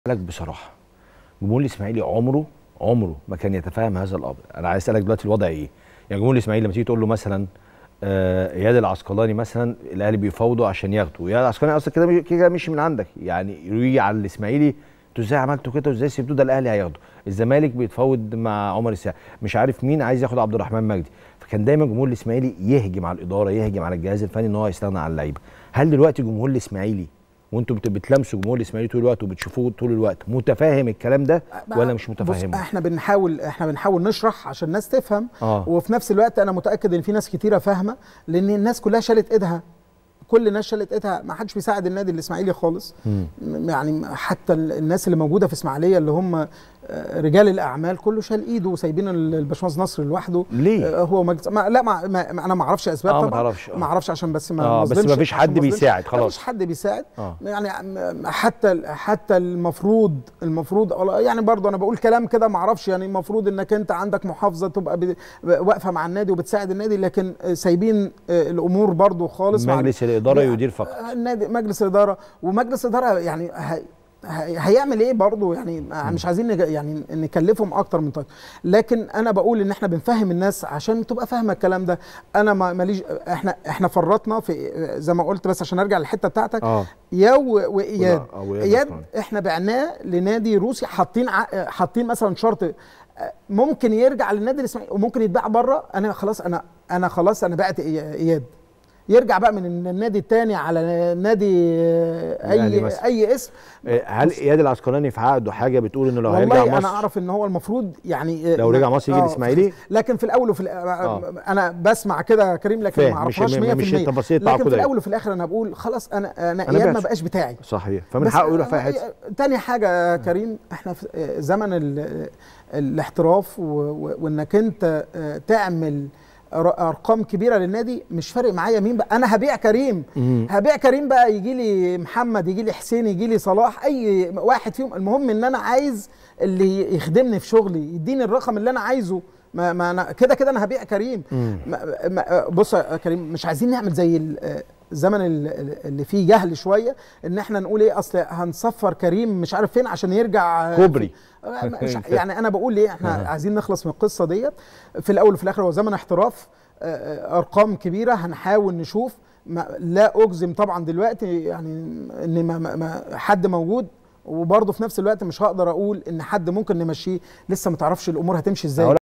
لك بصراحه جمهور الاسماعيلي عمره عمره ما كان يتفهم هذا الامر انا عايز اسالك دلوقتي الوضع ايه يعني جمهور الاسماعيلي لما تيجي تقول له مثلا آه، اياد العسقلاني مثلا الاهلي بيفاوضوا عشان ياخدوا اياد العسقلاني اصلا كده مش- كده مشي من عندك يعني يجي على الاسماعيلي انتوا ازاي عملتوا كده وازاي سيبتوه ده الاهلي هياخده الزمالك بيتفاوض مع عمر الساعي مش عارف مين عايز ياخد عبد الرحمن مجدي فكان دايما جمهور الاسماعيلي يهجم على الاداره يهجم على الجهاز الفني ان هو يستغنى عن اللعيبه هل دلوقتي جمهور الاسماعيلي وانتم بت- بتلمسوا جمهور الاسماعيلي طول الوقت وبتشوفوه طول الوقت متفاهم الكلام ده ولا مش بص متفهمه احنا بنحاول احنا بنحاول نشرح عشان الناس تفهم اه وفي نفس الوقت انا متاكد ان في ناس كتيره فاهمه لان الناس كلها شالت ايدها كل الناس شالت ايدها ما حدش بيساعد النادي الاسماعيلي خالص مم. م- يعني حتى ال- الناس اللي موجوده في اسماعيليه اللي هم آه، رجال الاعمال كله شال ايده وسايبين ال- الباشمهندس نصر لوحده ليه؟ آه، هو مجلس ما لا ما ما ما- انا ما اعرفش اسباب اه ما طبعا تعرفش آه. ما اعرفش عشان بس ما اه بس نظلمش- ما فيش عشان حد ما نظلمش. بيساعد ما خلاص فيش حد بيساعد اه يعني م- حتى ال- حتى المفروض المفروض يعني برضه انا بقول كلام كده ما اعرفش يعني المفروض انك انت عندك محافظه تبقى ب- واقفه مع النادي وبتساعد النادي لكن سايبين آه، الامور برضه خالص مع مجلس الاداره يعني- يدير فقط النادي مجلس الاداره ومجلس الاداره يعني هي هي- هيعمل ايه برضه يعني مش عايزين نج- يعني نكلفهم اكتر من طاقه لكن انا بقول ان احنا بنفهم الناس عشان تبقى فاهمه الكلام ده انا ما- ماليش احنا احنا فرطنا في زي ما قلت بس عشان ارجع للحته بتاعتك اه يا و- واياد ولا- أو إياد اياد أصلاً. احنا بعناه لنادي روسي حاطين ع- حاطين مثلا شرط آه، ممكن يرجع للنادي الاسماعيلي وممكن يتباع بره انا خلاص انا انا خلاص انا بعت إي- اياد يرجع بقى من النادي الثاني على نادي آه، الأهلي اي مثلا. اي اسم آه، هل اياد العسقلاني في عقده حاجه بتقول انه لو هيرجع والله مصر انا اعرف ان هو المفروض يعني آه، لو رجع مصر يجي آه، الإسماعيلي؟ لكن في الاول وفي الآ- آه. انا بسمع كده يا كريم لكن فاهم، ما مش- اعرفهاش 100% مش التفاصيل لكن في التعاقدية. الاول وفي الاخر انا بقول خلاص انا انا أنا اياد ما بعت. بقاش بتاعي صحيح فمن بس حقه يروح في اي أنا- حته تاني حاجة يا كريم احنا في زمن ال- الاحتراف و- و- وانك انت آه، تعمل ر- ارقام كبيره للنادي مش فارق معايا مين بقى انا هبيع كريم مم. هبيع كريم بقى يجي لي محمد يجي لي حسين يجي لي صلاح اي واحد فيهم المهم ان انا عايز اللي يخدمني في شغلي يديني الرقم اللي انا عايزه ما, ما انا كده كده انا هبيع كريم مم. ما ما بص يا كريم مش عايزين نعمل زي ال- الزمن ال- اللي فيه جهل شويه ان احنا نقول ايه اصل هنصفر كريم مش عارف فين عشان يرجع كوبري مش يعني انا بقول ايه احنا عايزين نخلص من القصه ديت في الاول وفي الاخر هو زمن احتراف آه، آه، ارقام كبيره هنحاول نشوف ما لا اجزم طبعا دلوقتي يعني ان ما ما ما حد موجود وبرضه في نفس الوقت مش هقدر اقول ان حد ممكن نمشيه لسه ما تعرفش الامور هتمشي ازاي